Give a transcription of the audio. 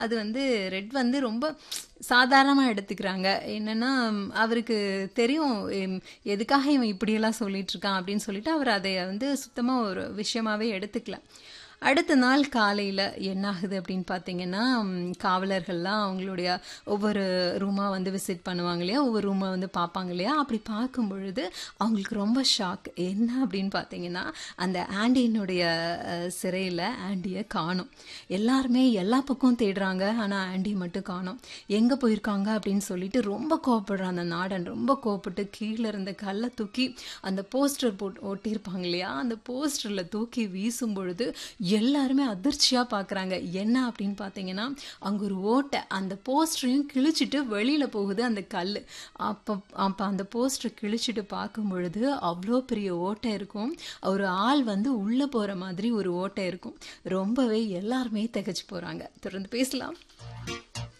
அது வந்து ரெட் வந்து ரொம்ப சாதாரணமாக எடுத்துக்கிறாங்க என்னன்னா ம், அவருக்கு தெரியும் எம், எதுக்காக இவன் இப்படியெல்லாம் சொல்லிட்டு இருக்கான் அப்படின்னு சொல்லிட்டு அவர் அதை வந்து சுத்தமாக ஒரு விஷயமாவே எடுத்துக்கல அடுத்த நாள் காலையில் என்ன ஆகுது அப்படின்னு பார்த்தீங்கன்னா ம், காவலர்கள்லாம் அவங்களுடைய ஒவ்வொரு ரூமாக வந்து விசிட் பண்ணுவாங்க இல்லையா ஒவ்வொரு ரூமை வந்து பார்ப்பாங்க இல்லையா அப்படி பார்க்கும் பொழுது அவங்களுக்கு ரொம்ப ஷாக் என்ன அப்படின்னு பார்த்தீங்கன்னா அந்த ஆண்டியினுடைய சிறையில் ஆண்டியை காணும் எல்லாருமே எல்லா பக்கம் தேடுறாங்க ஆனால் ஆண்டி மட்டும் காணும் எங்கே போயிருக்காங்க அப்படின்னு சொல்லிட்டு ரொம்ப கோவப்படுறான் அந்த நாடன் ரொம்ப கோவப்பட்டு கீழே இருந்த கல்லை தூக்கி அந்த போஸ்டர் போட்டு ஒட்டியிருப்பாங்க இல்லையா அந்த போஸ்டரில் தூக்கி வீசும் பொழுது எல்லாருமே அதிர்ச்சியாக பார்க்குறாங்க என்ன அப்படின்னு பார்த்தீங்கன்னா அங்கே ஒரு ஓட்டை அந்த போஸ்டரையும் கிழிச்சிட்டு வெளியில் போகுது அந்த கல் அப்போ அப்போ அந்த போஸ்டர் கிழிச்சிட்டு பார்க்கும் பொழுது அவ்வளோ பெரிய ஓட்டை இருக்கும் ஒரு ஆள் வந்து உள்ளே போகிற மாதிரி ஒரு ஓட்டை இருக்கும் ரொம்பவே எல்லாருமே திகச்சு போகிறாங்க தொடர்ந்து பேசலாம்